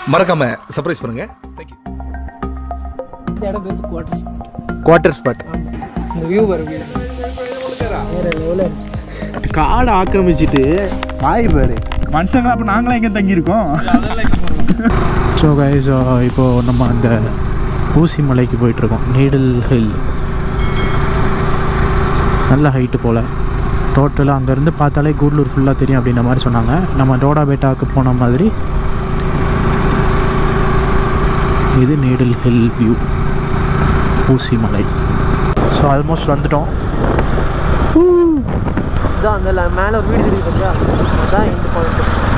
மறக்காம சர்ப்ரைஸ் பண்ணுங்க தேங்க்யூ இந்த இடம் பேருந்து குவார்டர்ஸ் குவார்டர் ஸ்பாட் இந்த வியூ வர வியூ வேற லெவலில் காடை ஆக்கிரமிச்சிட்டு வாய் பாரு மனுஷங்க அப்போ நாங்களாம் எங்கே தங்கியிருக்கோம் ஸோ கைஸ் இப்போது நம்ம அந்த ஊசி மலைக்கு போயிட்டுருக்கோம் நீடில் ஹில் நல்ல ஹைட்டு போல் டோட்டலாக அங்கேருந்து பார்த்தாலே கூடலூர் ஃபுல்லாக தெரியும் அப்படின்ற மாதிரி சொன்னாங்க நம்ம டோடா பேட்டாவுக்கு போன மாதிரி இது நீடில் ஹில் வியூ ஊசி மலை ஸோ ஆல்மோஸ்ட் வந்துட்டோம் இதான் அந்த ல- மேல ஒரு வீடு தெரியுது பார்த்தியா அதான் இந்த பாயிண்ட்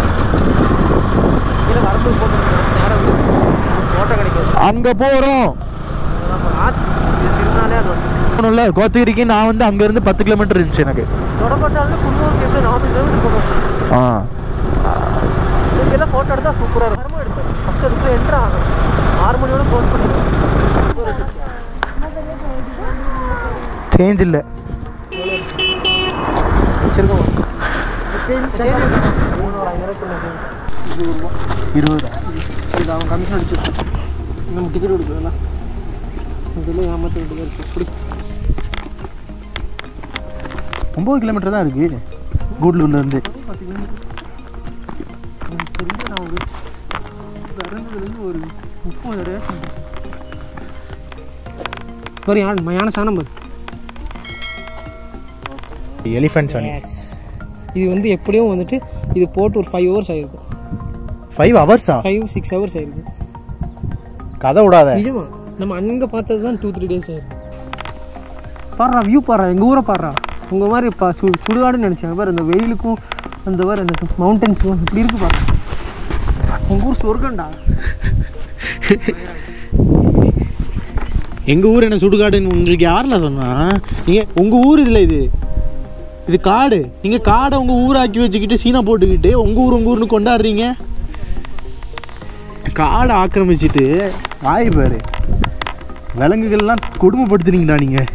கீழே வரும்போது போட்டோ நேரம் ஃபோட்டோ கிடைக்காது அங்கே போகிறோம் நம்ம ஆத் திருநாளே அது வந்து போகணும்ல கோத்தகிரிக்கு நான் வந்து அங்கேருந்து பத்து கிலோமீட்டர் இருந்துச்சு எனக்கு தொடப்பட்டாலும் குன்னூருக்கு எப்படி நாற்பது கிலோமீட்டர் போகணும் ஆ இங்கெல்லாம் ஃபோட்டோ எடுத்தால் சூப்பராக இருக்கும் வரமா எடுப்பேன் ஃபஸ்ட்டு அதுக்குள்ளே என்ட்ரு ஆகும் ஆறு மணியோட ஃபோன் பண்ணிடுவேன் சேஞ்ச் இல்லை வச்சிருக்கோம் ஒரு ஐநூறு இருபது இது அவன் கமிஷன் அடிச்சு நம்ம டிக்கெட் கொடுக்கல இதெல்லாம் ஏமாற்ற வேண்டியதாக இருக்குது இப்படி ஒம்பது கிலோமீட்டர் தான் இருக்குது கூடலூர்லேருந்து எனக்கு தெரிஞ்ச நான் ஒரு பிறந்ததுலேருந்து ஒரு முப்பது தடவை ஒரு யானை யானை சாணம் பாரு எலிஃபென்ட் சாணி இது வந்து எப்படியும் வந்துட்டு இது போட்டு ஒரு ஃபைவ் ஹவர்ஸ் ஆயிருக்கும் ஃபைவ் ஹவர்ஸா ஃபைவ் சிக்ஸ் ஹவர்ஸ் ஆயிருக்கும் கதை விடாத நிஜமா நம்ம அங்கே பார்த்தது தான் டூ த்ரீ டேஸ் ஆயிரும் பாடுறா வியூ பாடுறா எங்கள் ஊரை பாடுறா உங்கள் மாதிரி பா சு சுடுகாடுன்னு நினச்சாங்க பாரு அந்த வெயிலுக்கும் அந்த மாதிரி அந்த மவுண்டன்ஸும் இப்படி இருக்கு பாரு உங்கள் ஊர் சொர்க்கண்டா எங்கள் ஊர் என்ன சுடுகாடுன்னு உங்களுக்கு யாரில் சொன்னா நீங்கள் உங்கள் ஊர் இதில் இது இது காடு நீங்கள் காடை உங்கள் ஊராக்கி வச்சுக்கிட்டு சீனா போட்டுக்கிட்டு உங்கள் ஊர் உங்கள் ஊர்னு கொண்டாடுறீங்க காடை ஆக்கிரமிச்சிட்டு வாய் பாரு விலங்குகள்லாம் கொடுமைப்படுத்துறீங்கடா நீங்கள்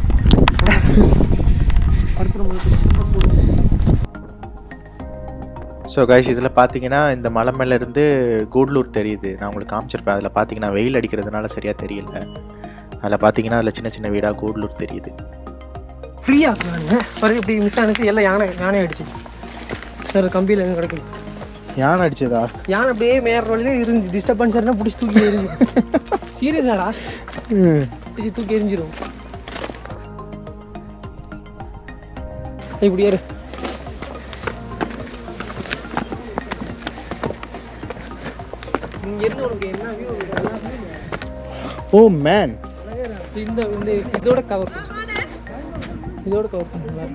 ஸோ கைஸ் இதில் பார்த்தீங்கன்னா இந்த மலை மேல இருந்து கூடலூர் தெரியுது நான் உங்களுக்கு காமிச்சிருப்பேன் அதில் பார்த்தீங்கன்னா வெயில் அடிக்கிறதுனால சரியாக தெரியல அதில் பார்த்தீங்கன்னா அதில் சின்ன சின்ன வீடாக கூடலூர் தெரியுது ஃப்ரீயாக இருக்கிறாங்க பாரு இப்படி மிஸ் ஆனது எல்லாம் யானை யானை அடிச்சு சார் கம்பியில் எங்கே கிடைக்கும் யானை அடிச்சதா யானை அப்படியே மேற வழியில இருந்து டிஸ்டர்பன்ஸ் பிடிச்சி தூக்கி எரிஞ்சு சீரியஸாடா பிடிச்சி தூக்கி எரிஞ்சிரும் இப்படி ஏறு இங்க இருந்து உனக்கு என்ன வியூ ஓ மேன் இந்த இந்த இதோட கவர் இதோட கவர் பண்ணுங்க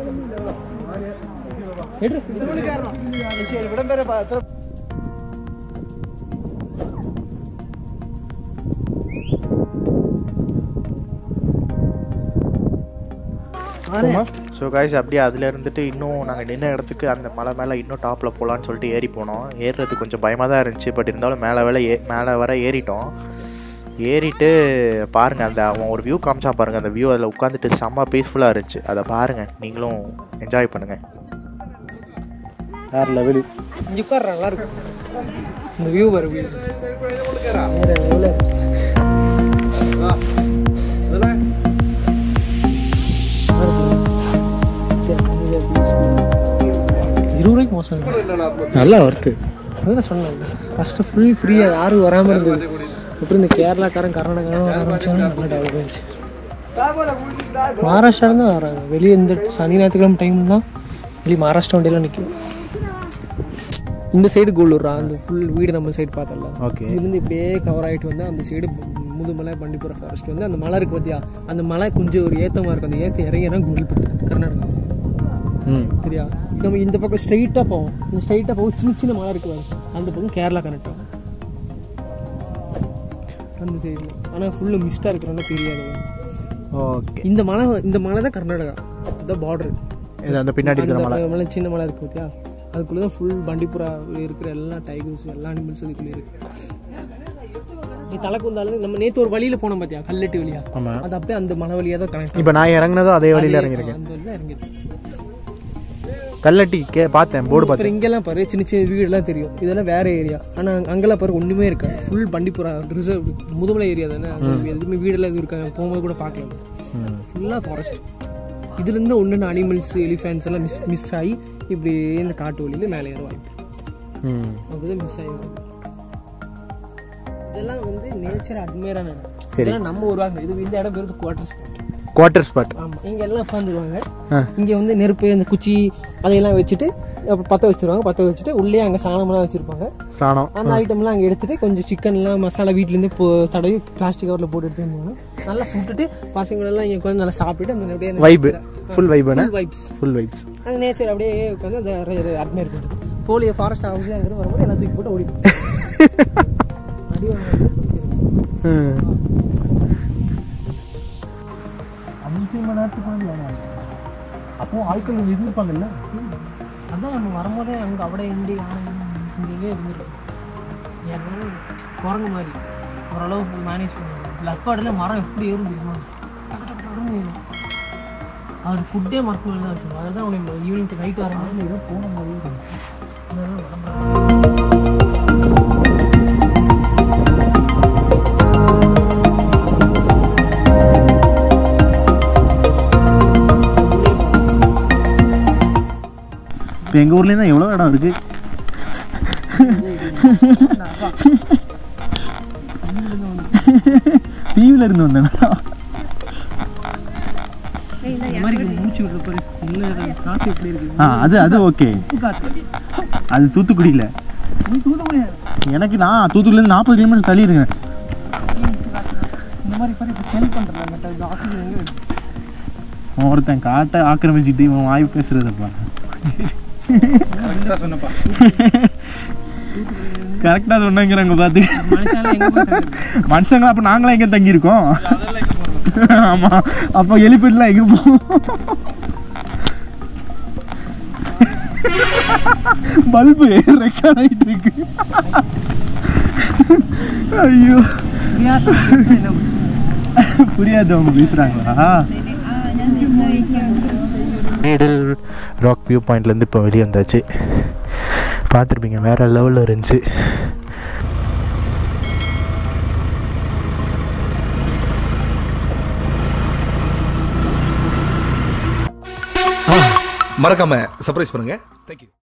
ஸோ காய்ஸ் அப்படியே அதில் இருந்துட்டு இன்னும் நாங்கள் நின்ன இடத்துக்கு அந்த மலை மேலே இன்னும் டாப்பில் போகலான்னு சொல்லிட்டு ஏறி போனோம் ஏறுறது கொஞ்சம் பயமாக தான் இருந்துச்சு பட் இருந்தாலும் மேலே வேலை ஏ மேலே வர ஏறிட்டோம் ஏறிட்டு பாருங்கள் அந்த அவன் ஒரு வியூ காமிச்சான் பாருங்கள் அந்த வியூ அதில் உட்காந்துட்டு செம்ம பீஸ்ஃபுல்லாக இருந்துச்சு அதை பாருங்கள் நீங்களும் என்ஜாய் பண்ணுங்கள் வேறு லெவலு இங்க உட்கார்றா நல்லா இருக்கும் இந்த வியூ வர வியூ வேற level ஆ இருக்கு. இருபது ரூபாய்க்கு மோசம் இல்லை. நல்லா வருது அதான் சொன்னேன் ஃபஸ்ட்டு ஃபுல் ஃப்ரீயாக யாரும் வராமல் இருந்தது அப்புறம் இந்த கேரளாக்காரன் கர்நாடகாரன் வர ஆரம்பிச்சாங்க நல்லா டெவலப் ஆயிடுச்சு மகாராஷ்டிரா தான் வராங்க வெளியே இந்த சனி ஞாயிற்றுக்கிழமை டைம் தான் வெளியே மகாராஷ்டிரா வண்டியெல்லாம் நிற்கும் இந்த சைடு கோலூர்ரா அந்த ஃபுல் வீடு நம்ம சைடு பார்த்தல ஓகே இதுலேருந்து இப்படியே கவர் ஆகிட்டு வந்து அந்த சைடு முதுமலை பண்டிப்புற ஃபாரஸ்ட் வந்து அந்த மலை இருக்கு பார்த்தியா அந்த மலை கொஞ்சம் ஒரு ஏத்தமா இருக்கும் அந்த ஏத்தம் இறங்கினா குண்டல்பட்டு கர்நாடகா ம் சரியா நம்ம இந்த பக்கம் ஸ்ட்ரைட்டாக போவோம் இந்த ஸ்ட்ரைட்டாக போவோம் சின்ன சின்ன மலை இருக்கு பாரு. அந்த பக்கம் கேரளா கனெக்ட் ஆகும் அந்த சைடில் ஆனால் ஃபுல்லு மிஸ்டாக இருக்கிறனால தெரியாது ஓகே இந்த மலை இந்த மலை தான் கர்நாடகா இந்த பார்டர் இது அந்த பின்னாடி இருக்கிற மலை மலை சின்ன மலை இருக்கு பார்த்தியா அதுக்குள்ளே தான் ஃபுல் பண்டிப்புரா இருக்கிற எல்லா டைகர்ஸ் எல்லா அனிமல்ஸ் அதுக்குள்ளே இருக்கு நீ தலை குந்தாலும் நம்ம நேற்று ஒரு வழியில் போனோம் பார்த்தியா கல்லெட்டு வழியா ஆமாம் அது அப்படியே அந்த மலை வழியாக தான் கனெக்ட் இப்போ நான் இறங்குனதும் அதே வழியில் இறங்கியிருக்கேன் அந்த வழியில் இறங்கிருக்கு கல்லட்டி கே பார்த்தேன் போர்டு அப்புறம் பார்த்தேன் இங்கெல்லாம் பாரு சின்ன சின்ன வீடெல்லாம் தெரியும் இதெல்லாம் வேற ஏரியா ஆனா அங்கெல்லாம் பாரு ஒண்ணுமே இருக்காது full Bandipur reserve Mudumalai area தானே அங்க எதுவுமே வீடெல்லாம் எதுவும் இருக்காங்க போகும்போது கூட பார்க்கலாம் ஃபுல்லா ஃபாரஸ்ட் இதுல இருந்து ஒன்று அனிமல்ஸ் எலிஃபென்ட்ஸ் எல்லாம் மிஸ் மிஸ் ஆகி இப்படி இந்த காட்டு வழியில மேலே ஏற வாய்ப்பு ம் அப்படிதான் மிஸ் ஆகி வரும். இதெல்லாம் வந்து நேச்சர் அட்மையரான சரி. இதெல்லாம் நம்ம உருவாங்க இது இந்த இடம் பேர் குவார்டர் ஸ்பாட் குவார்டர் ஸ்பாட் ஆமா இங்க எல்லாம் உட்காந்துருவாங்க ஆ. இங்க வந்து நெருப்பு அந்த குச்சி அதையெல்லாம் வச்சுட்டு அப்புறம் பத்த வச்சிருவாங்க பத்த வச்சுட்டு உள்ளே அங்க சாணம்லாம் வச்சிருப்பாங்க சாணம் அந்த ஐட்டம்லாம் அங்கே எடுத்துட்டு கொஞ்சம் சிக்கன்லாம் மசாலா வீட்லேருந்து போ தடவி பிளாஸ்டிக் கவரில் போட்டு எடுத்து வந்துருவாங்க நல்லா சுட்டுட்டு பசங்க எல்லாம் இங்கே உட்காந்து நல்லா சாப்பிட்டு அந்த அப்படியே வைபு ஃபுல் வைபுனா வைப்ஸ் ஃபுல் வைப்ஸ் அந்த நேச்சர் அப்படியே உட்காந்து அந்த அட்மையர் பண்ணுறது போலியோ ஃபாரஸ்ட் ஹவுஸ் அங்கே வரும்போது எல்லாம் தூக்கி போட்டு ஓடிடும் அடி வாங்குறது அஞ்சு மணி நேரத்துக்கு வந்து அப்போ ஆட்கள் இருந்திருப்பாங்கல்ல அதான் நம்ம வரும்போதே அங்கே அப்படியே இண்டி இங்கே இருந்துருக்கோம் ஏன்னா குரங்கு மாதிரி ஓரளவுக்கு மேனேஜ் பண்ணுவாங்க லக்காடில் மரம் எப்படி ஏறும் தெரியுமா டக்கு டக்கு டக்குன்னு ஏறும். அது ஃபுட்டே மரத்துல தான் வச்சுருக்கோம் அதுதான் உனக்கு ஈவினிங் நைட் வரும்போது ஏதோ போன மாதிரி இருக்கும் அதனால உடம்புல இப்போ எங்கள் ஊர்லேயும் தான் எவ்வளோ இடம் இருக்கு டிவியில் இருந்து வந்தேன் இந்த மாதிரி மூச்சு விடுற பாரு இல்லை காற்று எப்படி இருக்கு ஆ அது அது ஓகே உப்பு காற்று அது தூத்துக்குடியில் நீ தூத முடியாது எனக்கு நான் தூத்துக்குடியிலேருந்து நாற்பது கிலோமீட்டர் தள்ளி இருக்கேன் இந்த மாதிரி பாரு இப்போ ஹெல்ப் பண்ணுறாங்க பட் அது ஆக்சிஜன் எங்கே வேணும் அவன் ஒருத்தன் காட்டை ஆக்கிரமிச்சிட்டு இவன் வாய் பேசுறதப்பா கரெக்டாக சொன்னங்கிறாங்க பார்த்து மனுஷால எங்கே போய் மனுஷங்களா அப்போ நாங்களாம் எங்கே தங்கியிருக்கோம் ஆமாம் அப்போ எலிபெட்லாம் எங்கே போகும் பல்பு ரெக்கார்ட் ஆகிட்டு இருக்கு ஐயோ புரியாது அவங்க பேசுகிறாங்களா நீடல் ராக் வியூ பாயிண்ட்லேருந்து இப்போ வெளியே வந்தாச்சு பார்த்துருப்பீங்க வேறு லெவலில் இருந்துச்சு மறக்காம சர்ப்ரைஸ் பண்ணுங்க தேங்க்யூ